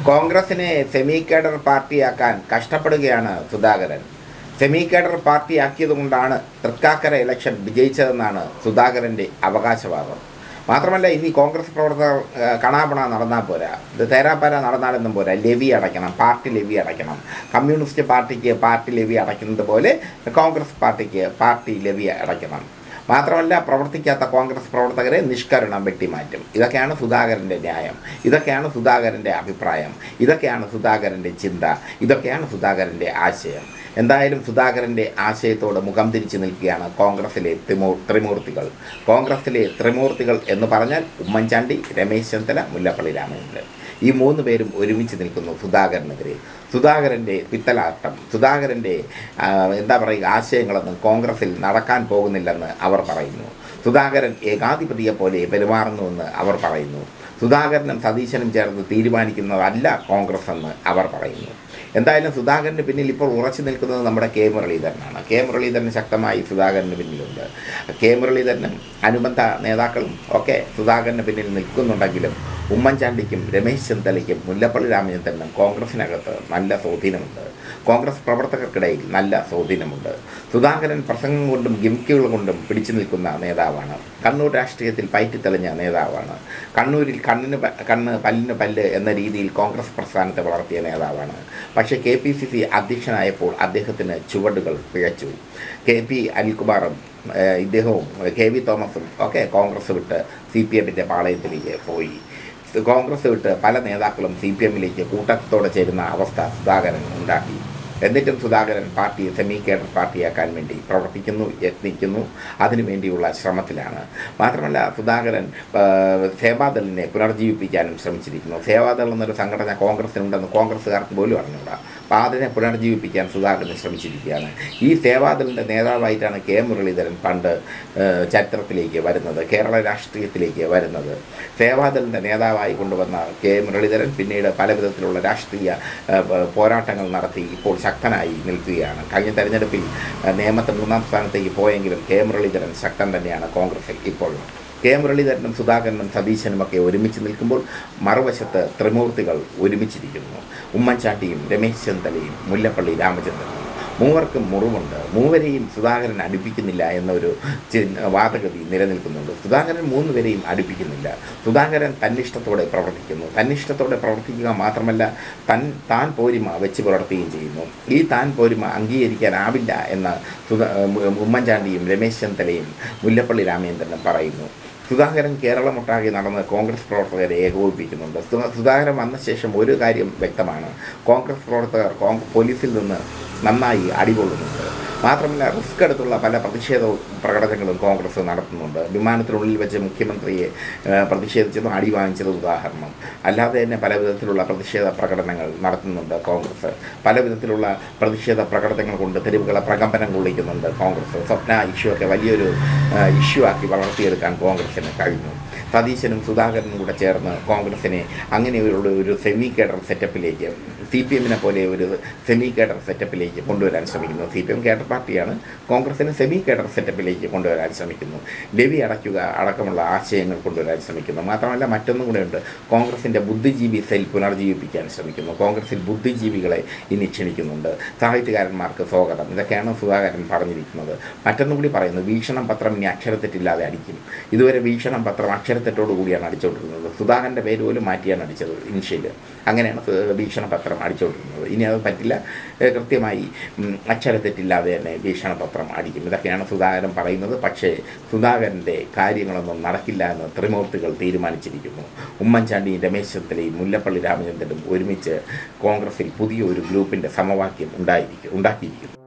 കോൺഗ്രസിനെ semi cadre പാർട്ടിയാക്കാൻ കഷ്ടപ്പെടുകയാണ് സുധാകരൻ സെമി കേഡർ പാർട്ടിയാക്കിയതുകൊണ്ടാണ് തൃക്കാക്കര ഇലക്ഷൻ വിജയിച്ചതെന്നാണ് സുധാകരൻ്റെ അവകാശവാദം മാത്രമല്ല ഇനി കോൺഗ്രസ് പ്രവർത്തകർ ഏഹ്, കണാപണ നടന്നാൽ പോരാ ഇത് തേരാപ്പാര നടന്നാലൊന്നും പോരാ ലെവി അടയ്ക്കണം പാർട്ടി ലെവി അടയ്ക്കണം കമ്മ്യൂണിസ്റ്റ് പാർട്ടിക്ക് പാർട്ടി ലെവി അടയ്ക്കുന്നത് പോലെ കോൺഗ്രസ് പാർട്ടിക്ക് പാർട്ടി ലെവി അടയ്ക്കണം മാത്രമല്ല പ്രവർത്തിക്കാത്ത കോൺഗ്രസ് പ്രവർത്തകരെ നിഷ്കരണം വെട്ടിമാറ്റും ഇതൊക്കെയാണ് സുധാകരൻ്റെ ന്യായം ഇതൊക്കെയാണ് സുധാകരൻ്റെ അഭിപ്രായം ഇതൊക്കെയാണ് സുധാകരൻ്റെ ചിന്ത ഇതൊക്കെയാണ് സുധാകരൻ്റെ ആശയം എന്തായാലും സുധാകരൻ്റെ ആശയത്തോട് മുഖം തിരിച്ചു നിൽക്കുകയാണ് കോൺഗ്രസിലെ ത്രിമൂ ത്രിമൂർത്തികൾ കോൺഗ്രസിലെ ത്രിമൂർത്തികൾ എന്ന് പറഞ്ഞാൽ ഉമ്മൻചാണ്ടി രമേശ് ചെന്നിത്തല മുല്ലപ്പള്ളി രാമചന്ദ്രൻ ഈ മൂന്ന് പേരും ഒരുമിച്ച് നിൽക്കുന്നു സുധാകരനെതിരെ സുധാകരൻ്റെ പിത്തലാട്ടം സുധാകരൻ്റെ ആ, എന്താ പറയുക ആശയങ്ങളൊന്നും കോൺഗ്രസിൽ നടക്കാൻ പോകുന്നില്ലെന്ന് അവർ പറയുന്നു സുധാകരൻ ഏകാധിപതിയെ പോലെ പെരുമാറുന്നുവെന്ന് അവർ പറയുന്നു സുധാകരനും സതീശനും ചേർന്ന് തീരുമാനിക്കുന്നതല്ല കോൺഗ്രസ് എന്ന് അവർ പറയുന്നു എന്തായാലും സുധാകരന് പിന്നിൽ ഇപ്പോൾ ഉറച്ചു നിൽക്കുന്നത് നമ്മുടെ കെ മുരളീധരനാണ് കെ മുരളീധരൻ ശക്തമായി സുധാകരന് പിന്നിലുണ്ട് കെ മുരളീധരനും അനുബന്ധ നേതാക്കളും ഒക്കെ സുധാകരന് പിന്നിൽ നിൽക്കുന്നുണ്ടെങ്കിലും ഉമ്മൻചാണ്ടിക്കും രമേശ് ചെന്നിത്തലയ്ക്കും മുല്ലപ്പള്ളി രാമചന്ദ്രനും കോൺഗ്രസിനകത്ത് നല്ല സ്വാധീനമുണ്ട് കോൺഗ്രസ് പ്രവർത്തകർക്കിടയിൽ നല്ല സ്വാധീനമുണ്ട് സുധാകരൻ പ്രസംഗം കൊണ്ടും ഗിമിക്കുകൾ കൊണ്ടും പിടിച്ചു നിൽക്കുന്ന നേതാവാണ് കണ്ണൂർ രാഷ്ട്രീയത്തിൽ പയറ്റിത്തെളിഞ്ഞ നേതാവാണ് കണ്ണൂരിൽ കണ്ണിന് പ- കണ്ണ് പല്ലിന് പല്ല് എന്ന രീതിയിൽ കോൺഗ്രസ് പ്രസ്ഥാനത്തെ വളർത്തിയ നേതാവാണ് പക്ഷേ കെ പി സി സി അധ്യക്ഷനായപ്പോൾ അദ്ദേഹത്തിന് ചുവടുകൾ പിഴച്ചു കെ പി അനിൽകുമാറും ഏഹ്, ഇദ്ദേഹവും കെ വി തോമസും ഒക്കെ കോൺഗ്രസ് വിട്ട് സി പി എമ്മിൻ്റെ പാളയത്തിലേക്ക് പോയി കോൺഗ്രസ് വിട്ട് പല നേതാക്കളും സി പി എമ്മിലേക്ക് കൂട്ടത്തോടെ ചേരുന്ന അവസ്ഥ സുധാകരൻ ഉണ്ടാക്കി എന്നിട്ടും സുധാകരൻ പാർട്ടിയെ സെമി കേഡർ പാർട്ടിയാക്കാൻ വേണ്ടി പ്രവർത്തിക്കുന്നു യത്നിക്കുന്നു അതിനുവേണ്ടിയുള്ള ശ്രമത്തിലാണ് മാത്രമല്ല സുധാകരൻ ആ, സേവാദളിനെ പുനർജീവിപ്പിക്കാനും ശ്രമിച്ചിരിക്കുന്നു സേവാദൾ എന്നൊരു സംഘടന കോൺഗ്രസിനുണ്ടെന്ന് കോൺഗ്രസ്സുകാർക്ക് പോലും അറിഞ്ഞൂടാ അപ്പോൾ അതിനെ പുനർജീവിപ്പിക്കാൻ സുധാകരൻ ശ്രമിച്ചിരിക്കുകയാണ് ഈ സേവാദളിൻ്റെ നേതാവായിട്ടാണ് കെ മുരളീധരൻ പണ്ട് ആ, ചരിത്രത്തിലേക്ക് വരുന്നത് കേരള രാഷ്ട്രീയത്തിലേക്ക് വരുന്നത് സേവാദളിൻ്റെ നേതാവായി കൊണ്ടുവന്ന കെ മുരളീധരൻ പിന്നീട് പല വിധത്തിലുള്ള രാഷ്ട്രീയ ആ, പ- പോരാട്ടങ്ങൾ നടത്തി ഇപ്പോൾ ശക്തനായി നിൽക്കുകയാണ് കഴിഞ്ഞ തെരഞ്ഞെടുപ്പിൽ ആ, നേമത്തെ മൂന്നാം സ്ഥാനത്തേക്ക് പോയെങ്കിലും കെ മുരളീധരൻ ശക്തൻ തന്നെയാണ് കോൺഗ്രസിൽ ഇപ്പോൾ കെ മുരളീധരനും സുധാകരനും സതീശനുമൊക്കെ ഒരുമിച്ച് നിൽക്കുമ്പോൾ മറുവശത്ത് ത്രിമൂർത്തികൾ ഒരുമിച്ചിരിക്കുന്നു ഉമ്മൻചാണ്ടിയും രമേശ് ചെന്നിത്തലയും മുല്ലപ്പള്ളി രാമചന്ദ്രനും മൂവർക്കും മുറിവുണ്ട് മൂവരെയും സുധാകരൻ അടുപ്പിക്കുന്നില്ല എന്നൊരു ചി- വാദഗതി നിലനിൽക്കുന്നുണ്ട് സുധാകരൻ മൂന്നുപേരെയും അടുപ്പിക്കുന്നില്ല സുധാകരൻ തന്നിഷ്ടത്തോടെ പ്രവർത്തിക്കുന്നു തന്നിഷ്ടത്തോടെ പ്രവർത്തിക്കുക മാത്രമല്ല തൻ താൻ പോരിമ വെച്ച് പുലർത്തുകയും ചെയ്യുന്നു ഈ താൻ പോരിമ അംഗീകരിക്കാനാവില്ല എന്ന് സുധ- ഉമ്മൻചാണ്ടിയും രമേശ് ചെന്നിത്തലയും മുല്ലപ്പള്ളി രാമചന്ദ്രനും പറയുന്നു സുധാകരൻ കേരളമൊട്ടാകെ നടന്ന് കോൺഗ്രസ് പ്രവർത്തകരെ ഏകോപിപ്പിക്കുന്നുണ്ട് സു- സുധാകരൻ വന്ന ശേഷം ഒരു കാര്യം വ്യക്തമാണ് കോൺഗ്രസ് പ്രവർത്തകർ കോൺ പോലീസിൽ നിന്ന് നന്നായി അടികൊള്ളുന്നുണ്ട് മാത്രമല്ല റിസ്ക് എടുത്തുള്ള പല പ്രതിഷേധ പ്രകടനങ്ങളും കോൺഗ്രസ് നടത്തുന്നുണ്ട് വിമാനത്തിനുള്ളിൽ വെച്ച് മുഖ്യമന്ത്രിയെ ഏഹ്, പ്രതിഷേധിച്ചതും അടി വാങ്ങിച്ചതും ഉദാഹരണം അല്ലാതെ തന്നെ പല വിധത്തിലുള്ള പ്രതിഷേധ പ്രകടനങ്ങൾ നടത്തുന്നുണ്ട് കോൺഗ്രസ് പല വിധത്തിലുള്ള പ്രതിഷേധ പ്രകടനങ്ങൾ കൊണ്ട് തെരുവുകളെ പ്രകമ്പനം കൊള്ളിക്കുന്നുണ്ട് കോൺഗ്രസ് സ്വപ്ന ഇഷ്യൂ ഒക്കെ വലിയൊരു ഏഹ്, ഇഷ്യൂ ആക്കി വളർത്തിയെടുക്കാൻ കോൺഗ്രസിന് കഴിഞ്ഞു സതീശനും സുധാകരനും കൂടെ ചേർന്ന് കോൺഗ്രസിനെ അങ്ങനെയുള്ള ഒരു സെമി കേഡർ സെറ്റപ്പിലേക്ക് സി പി എമ്മിനെ പോലെ ഒരു സെമി കേഡർ സെറ്റപ്പിലേക്ക് കൊണ്ടുവരാൻ ശ്രമിക്കുന്നു സി പി എം കേഡർ പാർട്ടിയാണ് കോൺഗ്രസിനെ സെമി കേഡർ സെറ്റപ്പിലേക്ക് കൊണ്ടുവരാൻ ശ്രമിക്കുന്നു ലവി അടയ്ക്കുക അടക്കമുള്ള ആശയങ്ങൾ കൊണ്ടുവരാൻ ശ്രമിക്കുന്നു മാത്രമല്ല മറ്റൊന്നും കൂടെയുണ്ട് കോൺഗ്രസിൻ്റെ ബുദ്ധിജീവി സെൽ പുനർജീവിപ്പിക്കാൻ ശ്രമിക്കുന്നു കോൺഗ്രസിൽ ബുദ്ധിജീവികളെ ഇനി ക്ഷണിക്കുന്നുണ്ട് സാഹിത്യകാരന്മാർക്ക് സ്വാഗതം ഇതൊക്കെയാണ് സുധാകരൻ പറഞ്ഞിരിക്കുന്നത് മറ്റൊന്നും കൂടി പറയുന്നു വീക്ഷണം പത്രം ഇനി അക്ഷരത്തെറ്റില്ലാതെ അടിക്കും ഇതുവരെ വീക്ഷണം പത്രം അക്ഷരത്തെറ്റോട് കൂടിയാണ് അടിച്ചുകൊണ്ടിരുന്നത് സുധാകരൻ്റെ പേര് പോലും മാറ്റിയാണ് അടിച്ചത് ഇനിഷ്യൽ അങ്ങനെയാണ് സു- വീക്ഷണ പത്രം അടിച്ചുകൊണ്ടിരുന്നത് ഇനി അത് പറ്റില്ല ഏഹ് കൃത്യമായി ഉം, അക്ഷരത്തെറ്റില്ലാതെ തന്നെ വീക്ഷണ പത്രം അടിക്കും ഇതൊക്കെയാണ് സുധാകരൻ പറയുന്നത് പക്ഷേ സുധാകരൻ്റെ കാര്യങ്ങളൊന്നും നടക്കില്ല എന്ന് ത്രിമൂർത്തികൾ തീരുമാനിച്ചിരിക്കുന്നു ഉമ്മൻചാണ്ടിയും രമേശ് ചെന്നിത്തലയും മുല്ലപ്പള്ളി രാമചന്ദ്രനും ഒരുമിച്ച് കോൺഗ്രസിൽ പുതിയ ഒരു ഗ്രൂപ്പിൻ്റെ സമവാക്യം ഉണ്ടായിരിക്കും ഉണ്ടാക്കിയിരിക്കുന്നു